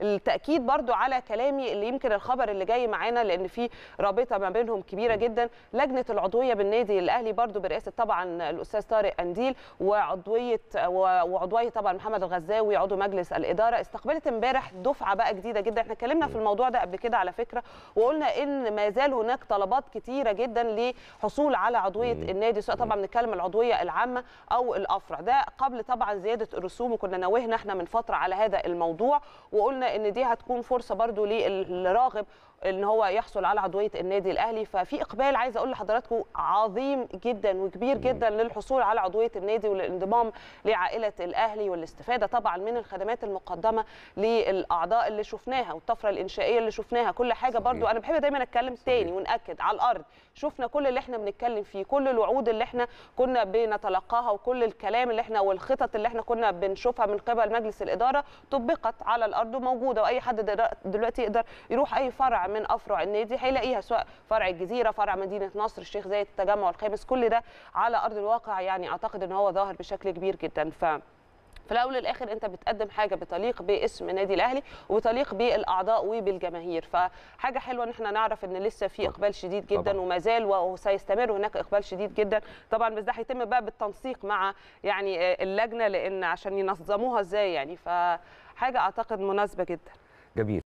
التاكيد برضو على كلامي اللي يمكن الخبر اللي جاي معانا لان في رابطه ما بينهم كبيره جدا لجنه العضويه بالنادي الاهلي برضو برئاسه طبعا الاستاذ طارق انديل وعضويه وعضويه طبعا محمد الغزاوي عضو مجلس الاداره استقبلت امبارح دفعه بقى جديده جدا احنا اتكلمنا في الموضوع ده قبل كده على فكره وقلنا ان ما زال هناك طلبات كتيره جدا لحصول على عضويه النادي سواء طبعا بنتكلم العضويه العامه او الافرع ده قبل طبعا زياده الرسوم وكنا نوهنا احنا من فتره على هذا الموضوع وقلنا ان دي هتكون فرصه برضو للراغب ان هو يحصل على عضويه النادي الاهلي ففي اقبال عايزه اقول لحضراتكم عظيم جدا وكبير جدا للحصول على عضويه النادي والانضمام لعائله الاهلي والاستفاده طبعا من الخدمات المقدمه للاعضاء اللي شفناها والطفره الانشائيه اللي شفناها كل حاجه برضو انا بحب دايما اتكلم تاني وناكد على الارض شفنا كل اللي احنا بنتكلم فيه كل الوعود اللي احنا كنا بنتلقاها وكل الكلام اللي احنا والخطط اللي احنا كنا بنشوفها من قبل مجلس الاداره طبقت على الارض وموجوده واي حد دلوقتي يقدر يروح اي فرع من افرع النادي هيلاقيها سواء فرع الجزيره فرع مدينه نصر الشيخ زايد التجمع الخامس كل ده على ارض الواقع يعني اعتقد ان هو ظاهر بشكل كبير جدا ف في الاول والاخر انت بتقدم حاجه بتليق باسم النادي الاهلي وبتليق بالاعضاء وبالجماهير فحاجه حلوه ان احنا نعرف ان لسه في اقبال شديد جدا طبعا. وما زال وسيستمر هناك اقبال شديد جدا طبعا بس ده هيتم بقى بالتنسيق مع يعني اللجنه لان عشان ينظموها ازاي يعني فحاجه اعتقد مناسبه جدا جميل